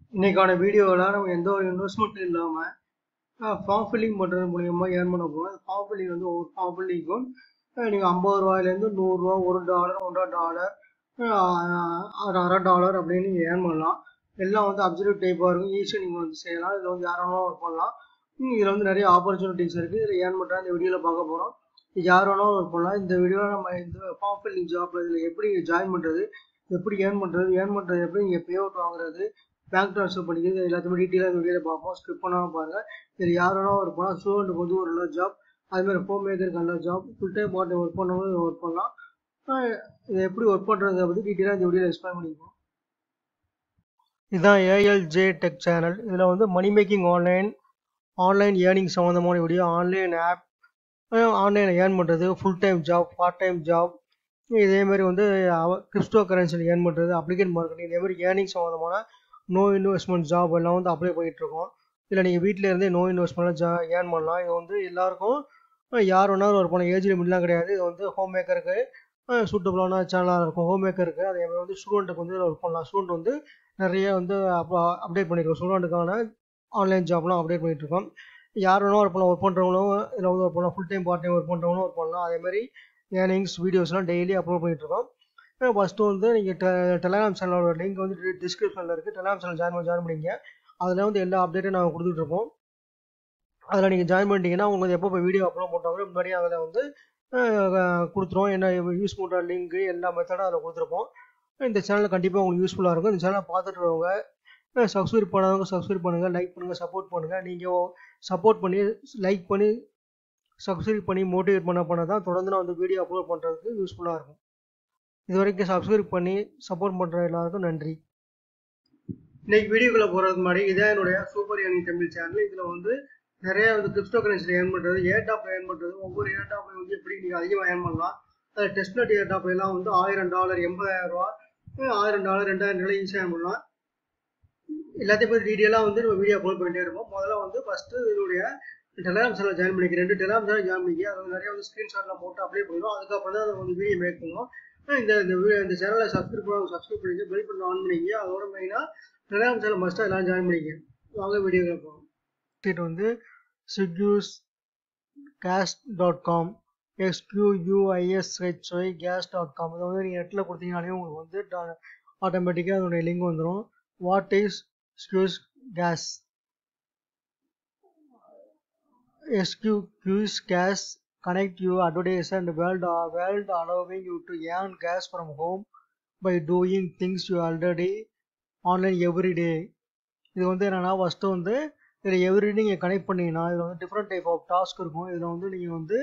இன்னைக்கான வீடியோவில் நம்ம எந்த ஒரு இன்வெஸ்ட்மெண்ட் இல்லாமல் ஃபார்ம் ஃபில்லிங் பண்ணுறது மூலியமா ஏர்ன் பண்ண போகிறோம் ஃபார்ம் ஃபில்லிங் வந்து ஒவ்வொரு ஃபார்ம் ஃபில்லிங்க்கும் நீங்கள் ஐம்பது ரூபாயிலேருந்து நூறுரூவா ஒரு டாலர் ஒன்றரை டாலர் அரை டாலர் அப்படின்னு நீங்கள் ஏர்ன் பண்ணலாம் எல்லாம் வந்து அப்சல்யூட் டைப்பாக இருக்கும் ஈஸியாக நீங்கள் வந்து செய்யலாம் இதில் வந்து யாரும் ஒர்க் பண்ணலாம் இதில் வந்து நிறைய ஆப்பர்ச்சுனிட்டிஸ் இருக்குது இதில் ஏர்ன் பண்ணுறா இந்த வீடியோவில் பார்க்க போகிறோம் யார் வேணாலும் ஒர்க் பண்ணலாம் இந்த வீடியோவில் நம்ம இந்த ஃபார்ம் ஃபில்லிங் ஜாப்பில் இதில் எப்படி ஜாயின் பண்ணுறது எப்படி ஏர்ன் பண்ணுறது ஏர்ன் பண்ணுறது எப்படி நீங்கள் பே அவுட் வாங்குறது பேங்க் ட்ரான்ஸ்ஃபர் பண்ணிக்கிறது எல்லாத்தையுமே டீட்டெயிலாக இந்த வீடியோவில் பார்ப்போம் ஸ்கிப் பண்ணாமல் பாருங்கள் இதில் யார் வேணாலும் ஒர்க் பண்ணலாம் ஸ்டூடெண்ட்டுக்கு வந்து ஒரு நல்ல ஜாப் அதுமாதிரி ஹோம் மேக்கருக்கு நல்ல job full time part work பண்ணவங்க ஒர்க் பண்ணலாம் இதை எப்படி ஒர்க் பண்ணுறதை பற்றி டீட்டெயிலாக இந்த வீடியோவில் எக்ஸ்பிளைன் பண்ணிப்போம் இதுதான் ஏஎல்ஜே டெக் சேனல் இதில் வந்து money making online online earning சம்மந்தமான வீடியோ ஆன்லைன் ஆப் ஆன்லைனில் ஏர்ன் பண்ணுறது full time job part time job இதேமாதிரி வந்து கிறிஸ்டோ கரன்சியில் ஏர்ன் பண்ணுறது அப்ளிகேட் மார்க்கெட்டிங் இதேமாதிரி ஏர்னிங் சம்மந்தமான நோ இன்வெஸ்ட்மெண்ட் ஜாப் எல்லாம் வந்து அப்ளை பண்ணிகிட்ருக்கோம் இல்லை நீங்கள் வீட்டில் இருந்தே நோ இன்வெஸ்ட்மெண்ட்லாம் ஜா ஏர்ன் பண்ணலாம் இது வந்து எல்லாருக்கும் யார் வேணாலும் ஒர்க் பண்ணலாம் ஏஜ் லிமிட்லாம் கிடையாது இது வந்து ஹோம் மேக்கருக்கு சூட்டபுளான சேனலாக இருக்கும் ஹோம் மேக்கருக்கு அதே மாதிரி வந்து ஸ்டூடெண்ட்டுக்கு வந்து ஒர்க் பண்ணலாம் ஸ்டூடெண்ட் வந்து நிறைய வந்து அப்டேட் பண்ணியிருக்கோம் ஸ்டூடெண்ட்டுக்கான ஆன்லைன் ஜாப்லாம் அப்டேட் பண்ணிகிட்ருக்கோம் யார் வேணாலும் ஒர்க் பண்ணலாம் ஒர்க் பண்ணுறவங்களும் இதில் வந்து ஒர்க் பண்ணலாம் full time part time work பண்ணுறவங்களும் ஒர்க் பண்ணலாம் அதேமாதிரி ஏர்னிங்ஸ் வீடியோஸ்லாம் டெய்லி அப்லோட் பண்ணிகிட்ருக்கோம் ஃபஸ்ட்டு வந்து நீங்கள் டெ டெலகிராம் சேனலோட லிங்க் வந்து டிஸ்கிரிப்ஷனில் இருக்குது டெலகிராம் சேனல் ஜாயின் ஜாயின் பண்ணிங்க அதில் வந்து எல்லா அப்டேட்டும் நாங்கள் கொடுத்துட்ருப்போம் அதில் நீங்கள் ஜாயின் பண்ணிட்டீங்கன்னா உங்களுக்கு எப்போ இப்போ வீடியோ அப்லோட் பண்ணுறாங்களோ முன்னாடியே அதில் வந்து கொடுத்துருவோம் என்ன யூஸ் பண்ணுற லிங்க்கு எல்லா மெத்தடும் அதில் கொடுத்துருப்போம் இந்த சேனலில் கண்டிப்பாக உங்களுக்கு யூஸ்ஃபுல்லாக இருக்கும் இந்த சேனலை பார்த்துட்டு வரவங்க சப்ஸ்கிரைப் பண்ணாதவங்க சப்ஸ்கிரைப் பண்ணுங்கள் லைக் பண்ணுங்கள் சப்போர்ட் பண்ணுங்கள் நீங்கள் சப்போர்ட் பண்ணி லைக் பண்ணி சப்ஸ்கிரைப் பண்ணி மோட்டிவேட் பண்ண பண்ண தான் தொடர்ந்து நான் வந்து வீடியோ அப்லோட் பண்ணுறதுக்கு யூஸ்ஃபுல்லாக இருக்கும் இது வரைக்கும் சப்ஸ்கிரைப் பண்ணி சப்போர்ட் பண்ணுற எல்லாருக்கும் நன்றி இன்னைக்கு வீடியோக்குள்ளே போகிறதுக்கு முன்னாடி இதான் என்னுடைய சூப்பர் ஏர்னிங் தமிழ் சேனல் இதில் வந்து நிறைய வந்து கிறிப்டோ கரன்சியில் ஏர்ன் பண்ணுறது ஏர்டாப்பில் ஏர்ன் பண்ணுறது ஒவ்வொரு ஏர்டாப்லையும் வந்து எப்படி நீங்கள் அதிகமாக ஏர்ன் பண்ணலாம் அது டெஸ்ட்நெட் ஏர்டாப்லாம் வந்து ஆயிரம் டாலர் எண்பதாயிரம் ரூபா ஆயிரம் டாலர் ரெண்டாயிரம் டாலர் ஈஸியாக ஏர்ன் பண்ணலாம் எல்லாத்தையும் பற்றி டீட்டெயிலாக வந்து நம்ம வீடியோ அப்லோட் பண்ணிட்டே இருப்போம் முதல்ல வந்து ஃபஸ்ட்டு இதனுடைய டெலிகிராம் சேனல் ஜாயின் பண்ணிக்க ரெண்டு டெலிகிராம் சேனல் ஜாயின் பண்ணிக்க அது நிறைய வந்து ஸ்க்ரீன்ஷாட்லாம் போட்டு அப்ளை பண்ணிடும் அதுக்கப்புறம் தான் அதை வந்து வீடியோ மேக் பண்ணுவோம் இந்த இந்த இந்த சேனலை சப்ஸ்கிரைப் பண்ண சப்ஸ்கிரைப் பண்ணிக்க பெல் பண்ண ஆன் பண்ணிக்க அதோட மெயினாக டெலிகிராம் சேனல் மஸ்ட்டாக எல்லாம் ஜாயின் பண்ணிக்க வாங்க வீடியோ கேட்போம் வெப்சைட் வந்து ஸ்விக்யூஸ் case dot com எஸ்கியூயூஐஎஸ்ஹெச்ஒய் case dot com இதை வந்து நீங்கள் நெட்டில் கொடுத்தீங்கனாலே உங்களுக்கு வந்து ஆட்டோமேட்டிக்காக அதனுடைய லிங்க் வந்துடும் what is squishy's cash SQQ's gas connect you advertise and world world allowing you to earn gas from home by doing things you already online every day இது வந்து என்னன்னா ஃபஸ்ட்டு வந்து இதில் எவ்ரிடே நீங்கள் கனெக்ட் பண்ணீங்கன்னா இதில் வந்து டிஃப்ரெண்ட் டைப் ஆஃப் டாஸ்க் இருக்கும் இதில் வந்து நீங்கள் வந்து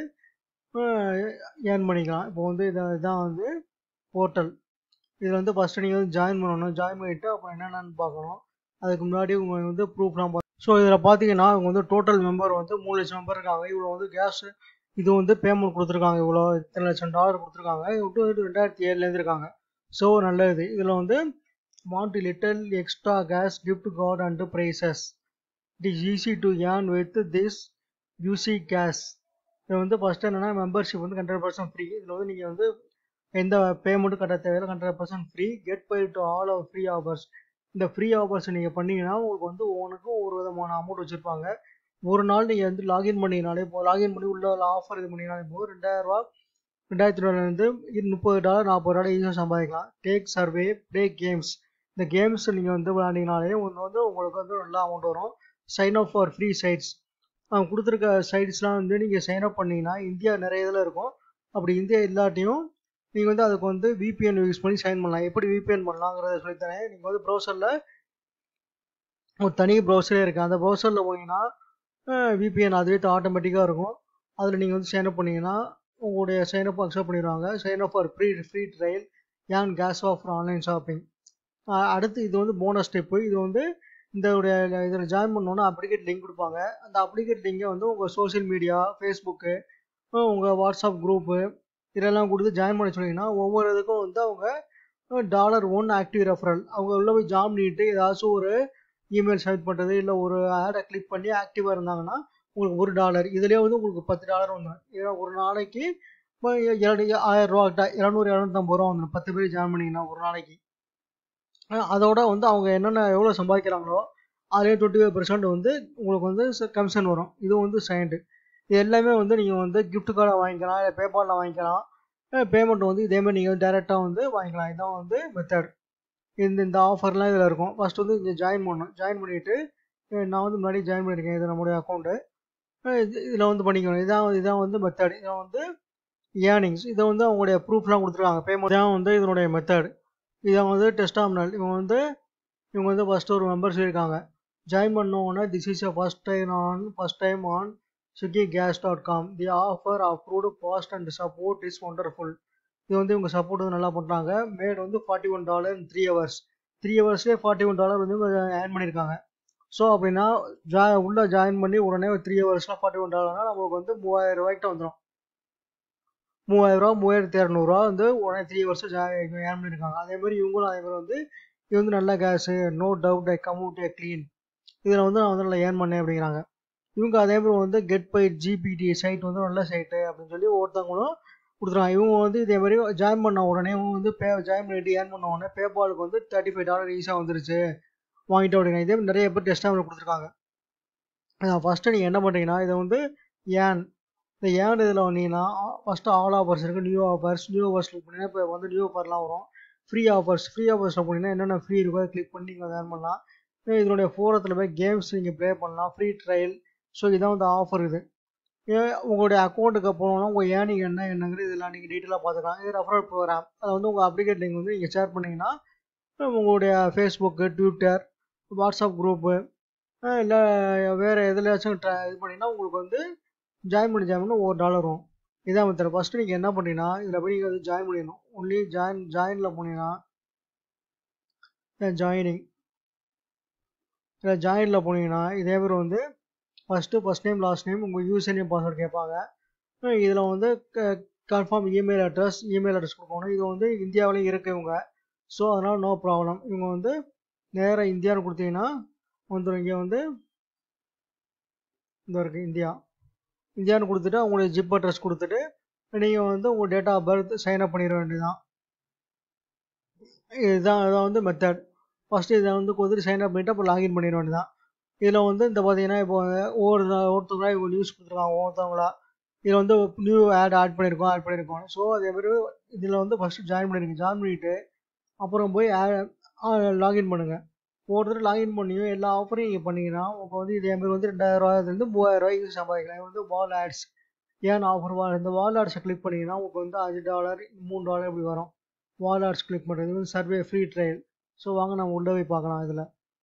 ஏர்ன் பண்ணிக்கலாம் இப்போ வந்து இதை இதான் வந்து போர்ட்டல் இதில் வந்து ஃபஸ்ட்டு நீங்கள் வந்து ஜாயின் பண்ணணும் ஜாயின் பண்ணிவிட்டு அப்புறம் என்னென்னு பார்க்கணும் அதுக்கு முன்னாடி உங்கள் வந்து ப்ரூஃப்லாம் ஸோ இதில் பார்த்தீங்கன்னா அவங்க வந்து டோட்டல் மெம்பர் வந்து மூணு லட்சம் மெம்பர் இருக்காங்க இவ்வளோ வந்து கேஸ் இது வந்து பேமெண்ட் கொடுத்துருக்காங்க இவ்வளோ இத்தனை லட்சம் டாலர் கொடுத்துருக்காங்க இவங்க வந்து ரெண்டாயிரத்தி ஏழுலேருந்து இருக்காங்க ஸோ நல்லது இதில் வந்து want little extra cash gift card and prizes it is easy to earn with this யூசி கேஸ் இது வந்து ஃபஸ்ட்டு என்னென்னா மெம்பர்ஷிப் வந்து ஹண்ட்ரட் பர்சன்ட் ஃப்ரீ இதில் வந்து நீங்கள் வந்து எந்த பேமெண்ட்டும் கட்ட தேவையில்லை hundred percent free get paid to all of free offers இந்த ஃப்ரீ ஆஃபர்ஸ் நீங்கள் பண்ணிங்கன்னா உங்களுக்கு வந்து ஒவ்வொன்றுக்கும் ஒரு விதமான அமௌண்ட் வச்சுருப்பாங்க ஒரு நாள் நீங்கள் வந்து லாகின் பண்ணிங்கனாலே இப்போ லாகின் பண்ணி உள்ள ஆஃபர் இது பண்ணிங்கனாலே போது ரெண்டாயிரரூவா ரெண்டாயிரத்தி ரூபாயிலேருந்து முப்பது டாலர் நாற்பது டாலர் ஈஸியாக சம்பாதிக்கலாம் டேக் சர்வே ப்ளே கேம்ஸ் இந்த கேம்ஸ் நீங்கள் வந்து விளாண்டிங்கனாலே உங்களுக்கு வந்து உங்களுக்கு வந்து நல்ல அமௌண்ட் வரும் sign up for free sites அவங்க கொடுத்துருக்க சைட்ஸ்லாம் வந்து நீங்கள் சைன் அப் பண்ணிங்கன்னா இந்தியா நிறைய இதில் இருக்கும் அப்படி இந்தியா இல்லாட்டியும் நீங்கள் வந்து அதுக்கு வந்து விபிஎன் யூஸ் பண்ணி சைன் பண்ணலாம் எப்படி விபிஎன் பண்ணலாங்கிறத சொல்லித்தரேன் நீங்கள் வந்து ப்ரௌசரில் ஒரு தனி ப்ரௌசரே இருக்குது அந்த ப்ரௌசரில் போனீங்கன்னா விபிஎன் அதுவே ஆட்டோமேட்டிக்காக இருக்கும் அதில் நீங்கள் வந்து சைன் அப் பண்ணிங்கன்னா உங்களுடைய சைன் அப் அக்செப்ட் பண்ணிடுவாங்க sign up for free free trial earn cash offer online shopping அடுத்து இது வந்து போனஸ் ஸ்டெப்பு இது வந்து இந்த இதில் ஜாயின் பண்ணோன்னா அப்ளிகேட் லிங்க் கொடுப்பாங்க அந்த அப்ளிகேட் லிங்கை வந்து உங்கள் சோஷியல் மீடியா ஃபேஸ்புக்கு உங்கள் வாட்ஸ்அப் குரூப்பு இதெல்லாம் கொடுத்து ஜாயின் பண்ண சொன்னீங்கன்னா ஒவ்வொரு இதுக்கும் வந்து அவங்க டாலர் ஒன் ஆக்டிவ் ரெஃபரல் அவங்க உள்ள போய் ஜாயின் பண்ணிட்டு ஏதாச்சும் ஒரு இமெயில் சப்மிட் பண்ணுறது இல்லை ஒரு ஆடை கிளிக் பண்ணி ஆக்டிவாக இருந்தாங்கன்னா உங்களுக்கு ஒரு டாலர் இதுலேயே வந்து உங்களுக்கு பத்து டாலர் வந்துடும் ஏன்னா ஒரு நாளைக்கு இரண்டு ஆயிரம் ரூபா இரநூறு இரநூத்தம்பது ரூபா வந்துடும் பத்து பேர் ஜாயின் பண்ணிங்கன்னா ஒரு நாளைக்கு அஹ் அதோட வந்து அவங்க என்னென்ன எவ்வளோ சம்பாதிக்கிறாங்களோ அதிலே டுவெண்ட்டி ஃபைவ் பர்சன்ட் வந்து உங்களுக்கு வந்து கமிஷன் வரும் இது வந்து செகண்டு இது எல்லாமே வந்து நீங்கள் வந்து gift கார்டை வாங்கிக்கலாம் இல்லை பேபாலில் வாங்கிக்கலாம் பேமெண்ட் வந்து இதேமாதிரி நீங்கள் டேரெக்டாக வந்து வாங்கிக்கலாம் இதுதான் வந்து மெத்தட் இந்த இந்த ஆஃபர்லாம் இதில் இருக்கும் ஃபஸ்ட் வந்து இங்கே ஜாயின் பண்ணணும் ஜாயின் பண்ணிவிட்டு நான் வந்து முன்னாடி ஜாயின் பண்ணியிருக்கேன் இது நம்மளுடைய அக்கௌண்ட்டு இதில் வந்து பண்ணிக்கணும் இதான் இதான் வந்து மெத்தட் இதான் வந்து ஏர்னிங்ஸ் இதை வந்து அவங்களுடைய ப்ரூஃப்லாம் கொடுத்துருக்காங்க பேமெண்ட் இதான் வந்து இதனுடைய மெத்தட் இதான் வந்து டெஸ்டாமினல் இவங்க வந்து இவங்க வந்து ஃபஸ்ட்டு ஒரு மெம்பர் சொல்லியிருக்காங்க ஜாயின் பண்ணோன்னா this is a first time on first time on squishy cash dot com the offer approved fast and support is wonderful இது வந்து இவங்க சப்போர்ட் வந்து நல்லா பண்ணுறாங்க மேட் வந்து forty one dollar in three hours three ஹவர்ஸ்லேயே forty one dollar வந்து earn பண்ணியிருக்காங்க ஸோ அப்படின்னா ஜா உள்ளே ஜாயின் பண்ணி உடனே ஒரு த்ரீ ஹவர்ஸில் ஃபார்ட்டி ஒன் டாலர்னா நம்மளுக்கு வந்து மூவாயிரம் ரூபாய்க்கிட்ட வந்துடும் மூவாயிரரூவா மூவாயிரத்தி இரநூறுவா வந்து உடனே த்ரீ ஹவர்ஸ் ஏர்ன் பண்ணியிருக்காங்க அதே மாதிரி இவங்களும் அதே மாதிரி வந்து இது வந்து நல்ல cash no doubt I come out a clean இதில் வந்து நான் வந்து நல்லா ஏர்ன் பண்ணேன் அப்படிங்கிறாங்க இவங்க அதே மாதிரி வந்து கெட் பை ஜிபிடி சைட் வந்து நல்ல சைட்டு அப்படின்னு சொல்லி ஒருத்தவங்களும் கொடுத்துருவாங்க இவங்க வந்து இதே மாதிரி ஜாயின் பண்ண உடனே இவங்க வந்து பே ஜாயின் பண்ணிட்டு ஏர்ன் பண்ண உடனே பேபாலுக்கு வந்து தேர்ட்டி ஃபைவ் டாலர் ஈஸியாக வந்துருச்சு வாங்கிட்டு அப்படிங்க இதே மாதிரி நிறைய பேர் டெஸ்ட் கொடுத்துருக்காங்க ஃபஸ்ட்டு நீங்கள் என்ன பண்ணுறீங்கன்னா இதை வந்து ஏன் இந்த ஏன் இதில் வந்தீங்கன்னா ஃபஸ்ட்டு ஆல் ஆஃபர்ஸ் இருக்குது new offers new offers click பண்ணிங்கன்னா இப்போ வந்து நியூ ஆஃபர்லாம் வரும் ஃப்ரீ ஆஃபர்ஸ் ஃப்ரீ ஆஃபர்ஸில் போனீங்கன்னா என்னென்ன ஃப்ரீ இருக்கோ அதை கிளிக் பண்ணி நீங்கள் ஏர்ன் பண்ணலாம் இதனுடைய ஃபோரத்தில் போய் கேம்ஸ் நீங்கள் ப்ளே பண்ணலாம் ஃப்ரீ ட்ரையல் ஸோ இதான் வந்து ஆஃபர் இது உங்களுடைய அக்கௌண்ட்டுக்கு போனோம்னா உங்கள் ஏர்னிங் என்ன என்னங்கிறது இதெல்லாம் நீங்கள் டீட்டெயிலாக பார்த்துக்கலாம் இது ரெஃபரல் ப்ரோக்ராம் அதை வந்து உங்கள் அப்ளிகேட் லிங்க் வந்து நீங்கள் ஷேர் பண்ணிங்கன்னா உங்களுடைய ஃபேஸ்புக்கு ட்விட்டர் வாட்ஸ்அப் குரூப்பு இல்லை வேறு எதுலையாச்சும் ட்ரை இது பண்ணிங்கன்னா உங்களுக்கு வந்து ஜாயின் பண்ணி ஜாயின் பண்ணி ஒரு டாலர் வரும் இதான் மெத்தட் ஃபஸ்ட்டு நீங்கள் என்ன பண்ணீங்கன்னா இதில் போய் நீங்கள் வந்து ஜாயின் பண்ணிடணும் ஒன்லி ஜாயின் ஜாயினில் போனீங்கன்னா ஜாயினிங் இதில் ஜாயினில் போனீங்கன்னா இதே மாதிரி வந்து first first name last name உங்கள் யூசர் நேம் பாஸ்வேர்டு கேட்பாங்க இதில் வந்து confirm email address email address கொடுக்கணும் இது வந்து இந்தியாவிலையும் இருக்கு இவங்க ஸோ அதனால் நோ ப்ராப்ளம் இவங்க வந்து நேராக இந்தியான்னு கொடுத்தீங்கன்னா வந்துடும் இங்கே வந்து இந்த இருக்குது இந்தியா இந்தியான்னு கொடுத்துட்டு அவங்களுடைய ஜிப் அட்ரஸ் கொடுத்துட்டு நீங்கள் வந்து உங்கள் date of birth sign up பண்ணிட வேண்டியதுதான் இதுதான் இதான் வந்து மெத்தட் ஃபஸ்ட்டு இதை வந்து கொடுத்துட்டு சைன் அப் பண்ணிவிட்டு அப்புறம் லாகின் பண்ணிட வேண்டியதான் இதில் வந்து இந்த பார்த்தீங்கன்னா இப்போ ஒவ்வொரு ஒருத்தவங்களா இவங்க நியூஸ் கொடுத்துருக்காங்க ஒவ்வொருத்தவங்களா இதில் வந்து நியூ ஆட் ஆட் பண்ணியிருக்கோம் ஆட் பண்ணியிருக்கோம் ஸோ அதே மாதிரி இதில் வந்து ஃபஸ்ட்டு ஜாயின் பண்ணிடுங்க ஜாயின் பண்ணிவிட்டு அப்புறம் போய் லாகின் பண்ணுங்கள் ஒருத்தர் லாகின் பண்ணியும் எல்லா ஆஃபரையும் நீங்கள் பண்ணீங்கன்னா இப்போ வந்து இதே மாதிரி வந்து ரெண்டாயிரரூவாயிலேருந்து மூவாயிரரூவாய்க்கு சம்பாதிக்கலாம் இது வந்து வால் ஆட்ஸ் ஏன் ஆஃபர் வால் இந்த வால் ஆட்ஸை கிளிக் பண்ணிங்கன்னா உங்களுக்கு வந்து அஞ்சு டாலர் மூணு டாலர் இப்படி வரும் வால் ஆட்ஸ் கிளிக் பண்ணுறது இது வந்து சர்வே ஃப்ரீ ட்ரையல் ஸோ வாங்க நம்ம உள்ளே போய் பார்க்கலாம் இதில்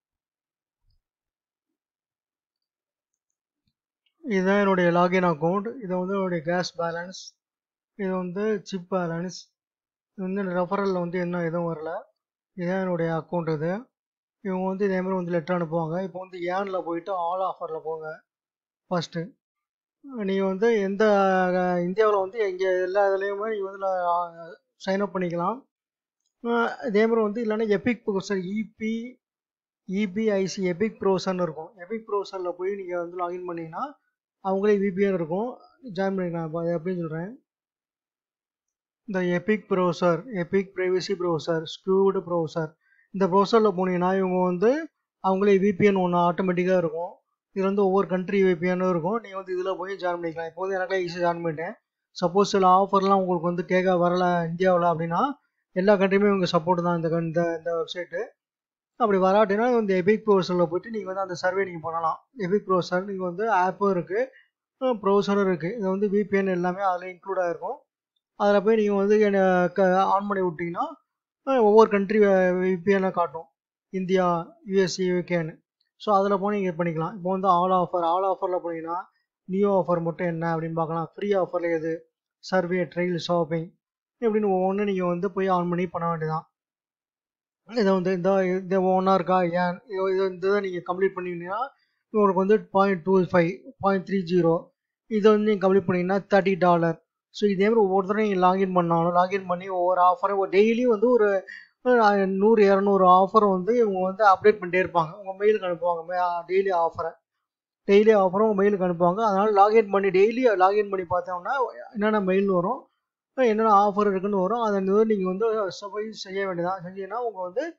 இதுதான் என்னுடைய லாகின் அக்கௌண்ட் இது வந்து என்னுடைய கேஸ் பேலன்ஸ் இது வந்து சிப் பேலன்ஸ் இது வந்து ரெஃபரலில் வந்து என்ன எதுவும் வரல இதுதான் என்னுடைய அக்கௌண்ட் இது இவங்க வந்து இதே மாதிரி வந்து லெட்டர் அனுப்புவாங்க இப்போ வந்து ஏனில் போயிட்டு ஆல் ஆஃபரில் போங்க ஃபஸ்ட்டு நீங்கள் வந்து எந்த இந்தியாவில் வந்து இங்கே எல்லா இதுலேயுமே நீங்கள் வந்து சைன் அப் பண்ணிக்கலாம் இதே மாதிரி வந்து இல்லைன்னா epic browser E P E P I C epic ப்ரௌசர்னு இருக்கும் எபிக் ப்ரௌசரில் போய் நீங்கள் வந்து லாகின் பண்ணிங்கன்னா அவங்களே விபிஎன் இருக்கும் ஜாயின் பண்ணிக்கலாம் இப்போ அது எப்படின்னு சொல்கிறேன் இந்த epic browser epic privacy browser secured browser இந்த ப்ரௌசரில் போனீங்கன்னா இவங்க வந்து அவங்களே விபிஎன் ஒன்று ஆட்டோமேட்டிக்காக இருக்கும் இது வந்து ஒவ்வொரு கண்ட்ரி விபிஎன்னும் இருக்கும் நீங்கள் வந்து இதில் போய் ஜாயின் பண்ணிக்கலாம் இப்போ வந்து எனக்குலாம் ஈஸியாக ஜாயின் பண்ணிட்டேன் சப்போஸ் சில ஆஃபர்லாம் உங்களுக்கு வந்து கேட்க வரல இந்தியாவில் அப்படின்னா எல்லா கண்ட்ரியுமே இவங்க சப்போர்ட் தான் இந்த இந்த இந்த வெப்சைட்டு அப்படி வராட்டினா இந்த எபிக் ப்ரௌசரில் போயிட்டு நீங்கள் வந்து அந்த சர்வே நீங்கள் பண்ணலாம் எபிக் ப்ரௌசர் நீங்கள் வந்து ஆப்பும் இருக்குது ப்ரௌசரும் இருக்குது இது வந்து விபிஎன் எல்லாமே அதில் இன்க்ளூட் ஆகிருக்கும் அதில் போய் நீங்கள் வந்து ஆன் பண்ணி விட்டிங்கன்னா ஒவ்வொரு கண்ட்ரி விபிஎனை காட்டும் இந்தியா யூஎஸ்சி யூகேன்னு ஸோ அதில் போய் நீங்கள் பண்ணிக்கலாம் இப்போ வந்து ஆல் ஆஃபர் ஆல் ஆஃபரில் போனீங்கன்னா நியூ ஆஃபர் மட்டும் என்ன அப்படின்னு பார்க்கலாம் ஃப்ரீ ஆஃபரில் எது சர்வே ட்ரெயில் ஷாப்பிங் இப்படின்னு ஒவ்வொன்றும் நீங்கள் வந்து போய் ஆன் பண்ணி பண்ண வேண்டியதான் இதை வந்து இந்த இந்த ஒன்றா இருக்கா ஏன் இது இந்த இதை நீங்கள் கம்ப்ளீட் பண்ணிங்கன்னா உங்களுக்கு வந்து point two five point three zero இதை வந்து நீங்கள் கம்ப்ளீட் பண்ணிங்கன்னா தேர்ட்டி டாலர் ஸோ இதே மாதிரி ஒவ்வொருத்தரும் நீங்கள் லாகின் பண்ணாலும் லாகின் பண்ணி ஒவ்வொரு ஆஃபரும் டெய்லியும் வந்து ஒரு நூறு இரநூறு ஆஃபர் வந்து இவங்க வந்து அப்டேட் பண்ணிட்டே இருப்பாங்க உங்கள் மெயிலுக்கு அனுப்புவாங்க டெய்லி ஆஃபரை டெய்லி ஆஃபரும் உங்கள் மெயிலுக்கு அனுப்புவாங்க அதனால் லாகின் பண்ணி டெய்லி லாகின் பண்ணி பார்த்தோம்னா என்னென்ன மெயில் வரும் என்னென்ன ஆஃபர் இருக்குன்னு வரும் அதை வந்து நீங்கள் வந்து போய் செய்ய வேண்டியதான் செஞ்சீங்கன்னா உங்கள் வந்து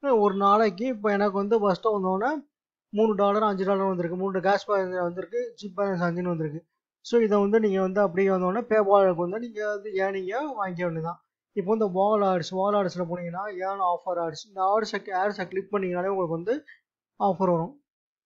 ஒரு நாளைக்கு இப்போ எனக்கு வந்து ஃபஸ்ட்டு வந்தோடனே மூணு டாலர் அஞ்சு டாலர் வந்திருக்கு மூணு கேஷ் பேலன்ஸ் வந்திருக்கு ஜிப் பேலன்ஸ் அஞ்சுன்னு வந்திருக்கு ஸோ இதை வந்து நீங்கள் வந்து அப்படியே வந்தோடனே பேபாலுக்கு வந்து நீங்கள் வந்து ஏனிங்க வாங்கிக்க வேண்டியதான் இப்போ இந்த வால் ஆட்ஸ் வால் ஆட்ஸில் போனீங்கன்னா ஏன் ஆஃபர் ஆட்ஸ் இந்த ஆட்ஸை ஆட்ஸை கிளிக் பண்ணிங்கனாலே உங்களுக்கு வந்து ஆஃபர் வரும்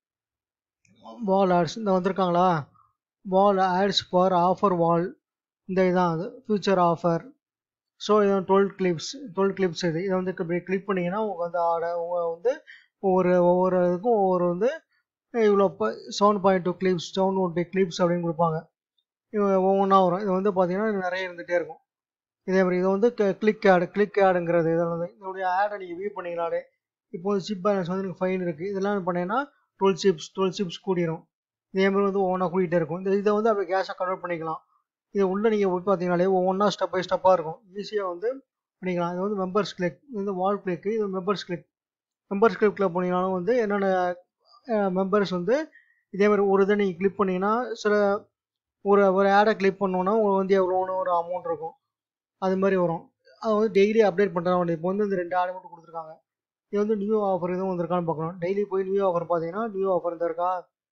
வால் ஆட்ஸ் இந்த வந்திருக்காங்களா wall ads for offer wall இந்த இதான் அது ஃபியூச்சர் ஆஃபர் ஸோ இது டுவெல் கிளிப்ஸ் டுவெல் கிளிப்ஸ் இது இதை வந்து இப்படி கிளிக் பண்ணிங்கன்னா உங்களுக்கு வந்து ஆட உங்க வந்து ஒவ்வொரு ஒவ்வொரு இதுக்கும் ஒவ்வொரு வந்து இவ்வளோ seven point two clips seven one two clips அப்படின்னு கொடுப்பாங்க இது ஒவ்வொன்றா வரும் இது வந்து பார்த்தீங்கன்னா நிறைய இருந்துகிட்டே இருக்கும் இதே மாதிரி இது வந்து கிளிக் ஆடு கிளிக் ஆடுங்கிறது இதில் வந்து இதோடைய ஆடை நீங்கள் வியூ பண்ணிங்கனாலே இப்போ வந்து சிப் பேலன்ஸ் வந்து எனக்கு ஃபைன் இருக்குது இதெல்லாம் பண்ணீங்கன்னா டுவெல் சிப்ஸ் டுவெல் சிப்ஸ் கூடிரும் இதே மாதிரி வந்து ஒவ்வொன்றா கூட்டிகிட்டே இருக்கும் இந்த இதை வந்து அப்படியே கேஷாக கன்வெர்ட் பண்ணிக்கலாம் இது உள்ளே நீங்கள் போய் பார்த்தீங்கனாலே ஒவ்வொன்றா ஸ்டெப் பை ஸ்டெப்பாக இருக்கும் ஈஸியாக வந்து பண்ணிக்கலாம் இது வந்து மெம்பர்ஸ் கிளிக் இது வந்து வால் கிளிக் இது மெம்பர்ஸ் கிளிக் மெம்பர்ஸ் கிளிக்கில் போனீங்கனாலும் வந்து என்னென்ன மெம்பர்ஸ் வந்து இதே மாதிரி ஒரு இதை நீங்கள் கிளிக் பண்ணிங்கன்னா சில ஒரு ஒரு ஆடை கிளிக் பண்ணோன்னா உங்களுக்கு வந்து எவ்வளோன்னு ஒரு அமௌண்ட் இருக்கும் அது மாதிரி வரும் அது வந்து டெய்லி அப்டேட் பண்ணுறாங்க இப்போ வந்து இந்த ரெண்டு ஆடு மட்டும் கொடுத்துருக்காங்க இது வந்து நியூ ஆஃபர் எதுவும் வந்திருக்கான்னு பார்க்கணும் டெய்லி போய் நியூ ஆஃபர் பார்த்தீங்கன்னா நியூ ஆஃபர் இந்த இருக்கா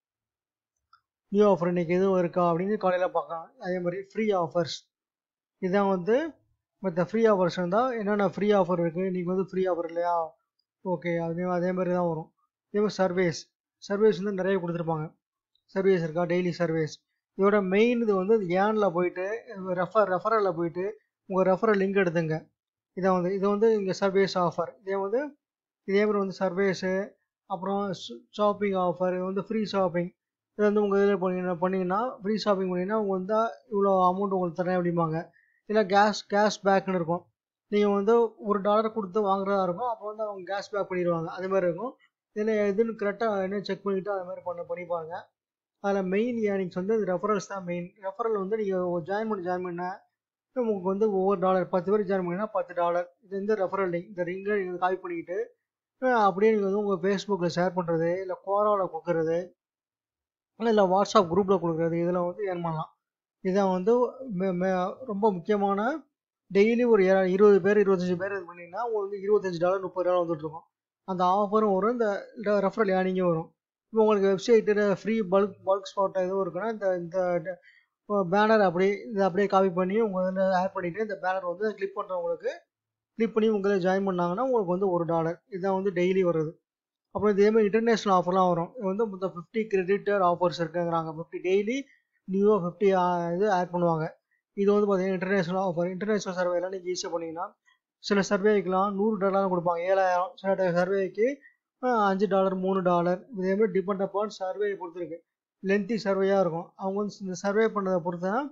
நியூ ஆஃபர் இன்னைக்கு எதுவும் இருக்கா அப்படின்னு காலையில் பார்க்கலாம் அதே மாதிரி ஃப்ரீ ஆஃபர்ஸ் இதான் வந்து மற்ற ஃப்ரீ ஆஃபர்ஸ் இருந்தால் என்னென்ன ஃப்ரீ ஆஃபர் இருக்குது இன்றைக்கி வந்து ஃப்ரீ ஆஃபர் இல்லையா ஓகே அதே அதே மாதிரி தான் வரும் இதே மாதிரி சர்வீஸ் சர்வீஸ் வந்து நிறைய கொடுத்துருப்பாங்க சர்வீஸ் இருக்கா டெய்லி சர்வீஸ் இதோட மெயின் இது வந்து ஏனில் போயிட்டு ரெஃபர் ரெஃபரலில் போயிட்டு உங்கள் ரெஃபரல் லிங்க் எடுத்துங்க இதை வந்து இது வந்து இங்கே சர்வீஸ் ஆஃபர் இதே வந்து இதே மாதிரி வந்து சர்வீஸு அப்புறம் ஷாப்பிங் ஆஃபர் இது வந்து ஃப்ரீ ஷாப்பிங் இது வந்து உங்கள் இதில் பண்ணீங்கன்னா பண்ணிங்கன்னா ஃப்ரீ ஷாப்பிங் பண்ணிங்கன்னா உங்கள் வந்து இவ்வளோ அமௌண்ட் உங்களுக்கு தரேன் அப்படிம்பாங்க இல்லை கேஷ் கேஷ் பேக்னு இருக்கும் நீங்கள் வந்து ஒரு டாலர் கொடுத்து வாங்குறதா இருக்கும் அப்போ வந்து அவங்க கேஷ் பேக் பண்ணிடுவாங்க அது மாதிரி இருக்கும் இதில் எதுன்னு கரெக்டாக என்ன செக் பண்ணிவிட்டு அது மாதிரி பண்ண பண்ணிப்பாங்க அதில் மெயின் ஏர்னிங்ஸ் வந்து ரெஃபரல்ஸ் தான் மெயின் ரெஃபரல் வந்து நீங்கள் ஜாயின் பண்ணி ஜாயின் பண்ண உங்களுக்கு வந்து ஒவ்வொரு டாலர் பத்து பேர் ஜாயின் பண்ணிங்கன்னா பத்து டாலர் இது வந்து ரெஃபரல் லிங்க் இந்த ரிங்கை நீங்கள் காப்பி பண்ணிக்கிட்டு அப்படியே நீங்கள் வந்து உங்கள் ஃபேஸ்புக்கில் ஷேர் பண்ணுறது இல்லை கோராவில் கொடுக்குறது இல்லை வாட்ஸ்அப் குரூப்பில் கொடுக்குறது இதில் வந்து ஏர்ன் பண்ணலாம் இதான் வந்து ரொம்ப முக்கியமான டெய்லி ஒரு இருபது பேர் இருபத்தஞ்சி பேர் இது பண்ணிங்கன்னா உங்களுக்கு வந்து இருபத்தஞ்சி டாலர் முப்பது டாலர் வந்துட்டுருக்கும் அந்த ஆஃபரும் வரும் இந்த ரெஃபரல் ஏர்னிங்கும் வரும் இப்போ உங்களுக்கு website free bulk bulk spot எதுவும் இருக்குன்னா இந்த இந்த பேனர் அப்படியே இதை அப்படியே காப்பி பண்ணி உங்கள் இதில் ஆட் பண்ணிவிட்டு இந்த பேனர் வந்து கிளிக் பண்ணுறவங்களுக்கு கிளிக் பண்ணி உங்களை ஜாயின் பண்ணாங்கன்னா உங்களுக்கு வந்து ஒரு டாலர் இதான் வந்து டெய்லி வருது அப்புறம் இதே மாதிரி இன்டர்நேஷ்னல் ஆஃபர்லாம் வரும் இது வந்து மொத்தம் ஃபிஃப்டி கிரெடிட்டர் ஆஃபர்ஸ் இருக்குங்கிறாங்க ஃபிஃப்டி டெய்லி நியூவாக ஃபிஃப்டி இது ஆட் பண்ணுவாங்க இது வந்து பார்த்தீங்கன்னா இன்டர்நேஷ்னல் ஆஃபர் இன்டர்நேஷ்னல் சர்வேலாம் நீங்கள் ஈஸியாக பண்ணிங்கன்னா சில சர்வேக்கெலாம் நூறு டாலர் கொடுப்பாங்க ஏழாயிரம் சில சர்வேக்கு அஞ்சு டாலர் மூணு டாலர் இதே மாதிரி டிபெண்ட் அப்பான் சர்வே பொறுத்திருக்கு லென்த்தி சர்வேயாக இருக்கும் அவங்க வந்து இந்த சர்வே பண்ணுறதை பொறுத்து தான்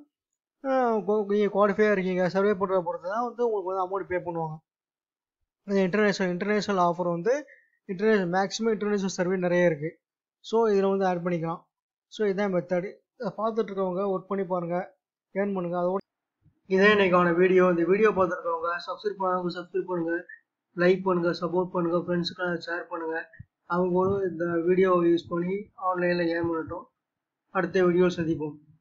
நீங்கள் குவாலிஃபையாக இருக்கீங்க சர்வே பண்ணுறத பொறுத்து தான் வந்து உங்களுக்கு வந்து அமௌண்ட் பே பண்ணுவாங்க இந்த இன்டர்நேஷ்னல் இன்டர்நேஷ்னல் ஆஃபர் வந்து இன்டர்நேஷனல் மேக்ஸிமம் இன்டர்நேஷ்னல் சர்வே நிறைய இருக்குது ஸோ இதில் வந்து ஆட் பண்ணிக்கலாம் ஸோ இதான் மெத்தடு இதை பார்த்துட்டு இருக்கவங்க ஒர்க் பண்ணி பாருங்கள் ஏர்ன் பண்ணுங்கள் அதோட இதே இன்னைக்கான வீடியோ இந்த வீடியோ பார்த்துருக்கவங்க சப்ஸ்கிரைப் பண்ணாதவங்க சப்ஸ்கிரைப் பண்ணுங்கள் லைக் பண்ணுங்கள் சப்போர்ட் பண்ணுங்கள் ஃப்ரெண்ட்ஸுக்கெல்லாம் ஷேர் பண்ணுங்கள் அவங்களும் இந்த வீடியோவை யூஸ் பண்ணி ஆன்லைனில் ஏர்ன் பண்ணட்டும் அடுத்த வீடியோ சந்திப்போம்